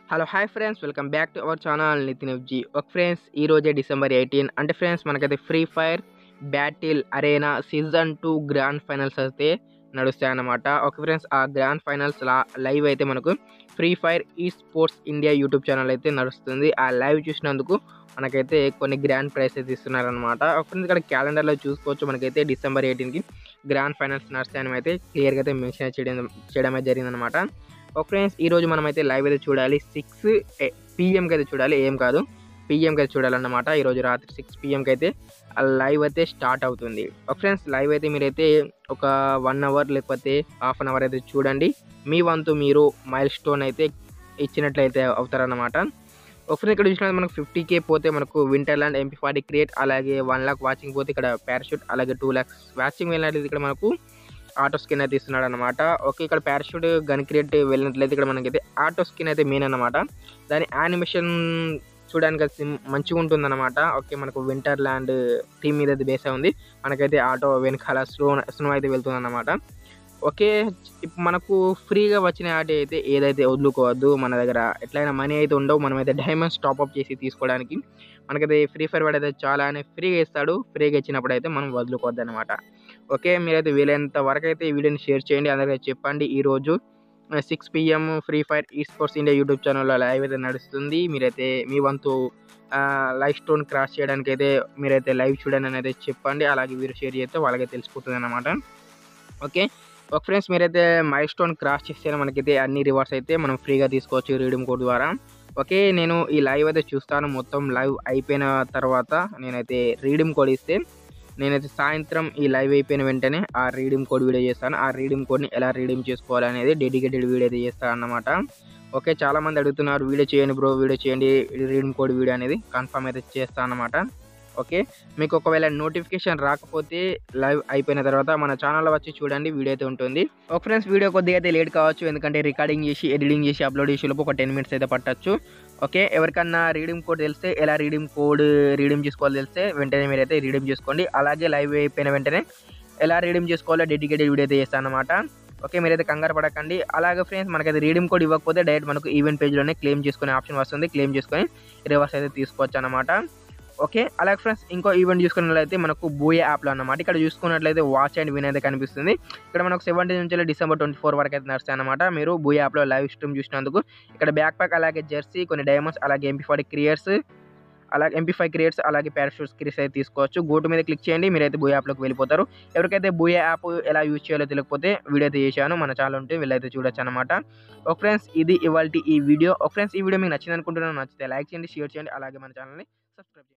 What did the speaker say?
hello hi friends welcome back to our channel Nitin FG ఒక friends ఈ రోజే December eighteen అంటే ఫ్రెండ్స్ మనకైతే free fire battle arena season two grand finals అయితే నడుస్తాయన్నమాట ఓకే ఫ్రెండ్స్ ఆ గ్రాండ్ ఫైనల్స్ లైవ్ అయితే మనకు free fire esports India YouTube channel అయితే నడుస్తుంది ఆ లైవ్ చూసినందుకు మనకైతే కొన్ని గ్రాండ్ ప్రైజ్ అయితే ఇస్తున్నారనమాట ఒక ఫ్రెండ్స్ ఇక్కడ క్యాలెండర్లో చూసుకోవచ్చు మనకైతే డిసెంబర్ ఎయిటీన్కి గ్రాండ్ ఫైనల్స్ నడుస్తాయని అయితే క్లియర్గా అయితే మెన్షన్ చేయడం చేయడం అయితే జరిగిందనమాట ఓకే ఫ్రెండ్స్ ఈరోజు మనమైతే లైవ్ అయితే చూడాలి సిక్స్ పిఎంకి అయితే చూడాలి ఏం కాదు పిఎంకి అయితే చూడాలన్నమాట ఈరోజు రాత్రి సిక్స్ పిఎంకి అయితే ఆ లైవ్ అయితే స్టార్ట్ అవుతుంది ఒక ఫ్రెండ్స్ లైవ్ అయితే మీరైతే ఒక వన్ అవర్ లేకపోతే హాఫ్ అన్ అవర్ అయితే చూడండి మీ వంతు మీరు మైల్ స్టోన్ అయితే ఇచ్చినట్లయితే అవుతారన్నమాట ఒక ఫ్రెండ్స్ ఇక్కడ చూసినట్టు మనకు ఫిఫ్టీ కే పోతే మనకు winterland MP forty create అలాగే వన్ లాక్ వాచింగ్ పోతే ఇక్కడ పారాషూట్ అలాగే టూ ల్యాక్స్ వాచింగ్ వెళ్ళినట్లయితే ఇక్కడ మనకు ఆటో స్కిన్ అయితే ఇస్తున్నాడు అనమాట ఓకే ఇక్కడ పారాషూట్ గన్ క్రియేట్ వెళ్ళినట్లయితే ఇక్కడ మనకైతే ఆటో స్కిన్ అయితే మెయిన్ అనమాట దాని యానిమేషన్ చూడడానికి అది మంచిగా ఉంటుంది అనమాట ఓకే మనకు వింటర్ ల్యాండ్ టీమ్ మీద అయితే బేస్ ఉంది మనకైతే ఆటో వెనకాల స్లో స్నో అయితే వెళ్తుంది అనమాట ఓకే ఇప్పుడు మనకు ఫ్రీగా వచ్చిన ఆట అయితే ఏదైతే వదులుకోవద్దు మన దగ్గర ఎట్లయినా మనీ అయితే ఉండవు మనమైతే డైమండ్స్ టాప్అప్ చేసి తీసుకోవడానికి మనకైతే ఫ్రీ ఫైర్ వాడు అయితే చాలా అనే ఫ్రీగా ఇస్తాడు ఫ్రీగా ఇచ్చినప్పుడు అయితే మనం వదులుకోవద్దు అనమాట ఓకే మీరైతే వీలైనంత వరకు అయితే ఈ వీడియోని షేర్ చేయండి అందరికీ చెప్పండి ఈరోజు six PM free fire esports India YouTube ఛానల్లో లైవ్ అయితే నడుస్తుంది మీరైతే మీ వంతు లైఫ్ స్టోన్ క్రాస్ చేయడానికి అయితే మీరైతే లైవ్ చూడండి అని అయితే చెప్పండి అలాగే మీరు షేర్ చేస్తే వాళ్ళకి తెలిసిపోతుంది అనమాట ఓకే ఒక ఫ్రెండ్స్ మీరైతే మైల్ స్టోన్ క్రాస్ చేస్తే మనకైతే అన్ని రివార్డ్స్ అయితే మనం ఫ్రీగా తీసుకోవచ్చు రీడింగ్ కోడ్ ద్వారా ఓకే నేను ఈ లైవ్ అయితే చూస్తాను మొత్తం లైవ్ అయిపోయిన తర్వాత నేనైతే రీడింగ్ కోడ్ ఇస్తే నేనైతే సాయంత్రం ఈ లైవ్ అయిపోయిన వెంటనే ఆ రీడింగ్ కోడ్ వీడియో చేస్తాను ఆ రీడింగ్ కోడ్ని ఎలా రీడింగ్ చేసుకోవాలి అనేది డెడికేటెడ్ వీడియో అయితే చేస్తాను అన్నమాట ఓకే చాలామంది అడుగుతున్నారు వీడియో చేయండి బ్రో వీడియో చేయండి రీడింగ్ కోడ్ వీడియో అనేది కన్ఫర్మ్ అయితే చేస్తాను అన్నమాట ఓకే మీకు ఒకవేళ నోటిఫికేషన్ రాకపోతే లైవ్ అయిపోయిన తర్వాత మన ఛానల్లో వచ్చి చూడండి వీడియో అయితే ఉంటుంది ఒక ఫ్రెండ్స్ వీడియో కొద్దిగా అయితే లేట్ కావచ్చు ఎందుకంటే రికార్డింగ్ చేసి ఎడిటింగ్ చేసి అప్లోడ్ చేసి లోపు ఒక టెన్ మినిట్స్ అయితే పట్టచ్చు ఓకే ఎవరికన్నా రీడింగ్ కోడ్ తెలిస్తే ఎలా రీడింగ్ కోడ్ రీడింగ్ చేసుకోవాలో తెలిస్తే వెంటనే మీరైతే రీడింగ్ చేసుకోండి అలాగే లైవ్ అయిపోయిన వెంటనే ఎలా రీడింగ్ చేసుకోవాలో డెడికేటెడ్ వీడియో అయితే చేస్తాను అనమాట ఓకే మీరైతే కంగారు పడకండి అలాగే ఫ్రెండ్స్ మనకైతే రీడింగ్ కోడ్ ఇవ్వకపోతే డైరెక్ట్ మనకు ఈవెంట్ పేజ్లోనే క్లెయిమ్ చేసుకునే ఆప్షన్ వస్తుంది క్లెయిమ్ చేసుకొని రివర్స్ అయితే తీసుకోవచ్చు అనమాట ఓకే అలాగే ఫ్రెండ్స్ ఇంకో ఈవెంట్ చూసుకున్నట్లయితే మనకు బూయే యాప్లో అన్నమాట ఇక్కడ చూసుకున్నట్లయితే వాచ్ అండ్ విన్ అయితే కనిపిస్తుంది ఇక్కడ మనకు సెవెంటీన్ నుంచి డిసెంబర్ ట్వంటీ ఫోర్ వరకు అయితే నడుస్తాయి అనమాట మీరు బూయే యాప్లో లైవ్ స్ట్రీమ్ చూసినందుకు ఇక్కడ బ్యాక్ ప్యాక్ అలాగే జెర్సీ కొన్ని డైమండ్స్ అలాగే ఎంపీ ఫార్టీ క్రియేట్స్ అలాగే ఎంపీ ఫైవ్ క్రియేట్స్ అలాగే పారాషూట్స్ క్రియేట్స్ అయితే తీసుకోవచ్చు గోటు మీద క్లిక్ చేయండి మీరైతే బూయా యాప్లోకి వెళ్ళిపోతారు ఎవరికైతే బూయా యాప్ ఎలా యూజ్ చేయాలో తెలియకపోతే వీడియో అయితే చేశాను మన ఛానల్ ఉంటే వీళ్ళైతే చూడొచ్చు అనమాట ఒక ఫ్రెండ్స్ ఇది ఇవాళ ఈ వీడియో ఒక ఫ్రెండ్స్ ఈ వీడియో మీకు నచ్చింది అనుకుంటున్నాను నచ్చితే లైక్ చేయండి షేర్ చేయండి అలాగే మన ఛానల్ని సబ్స్క్రైబ్ చేయండి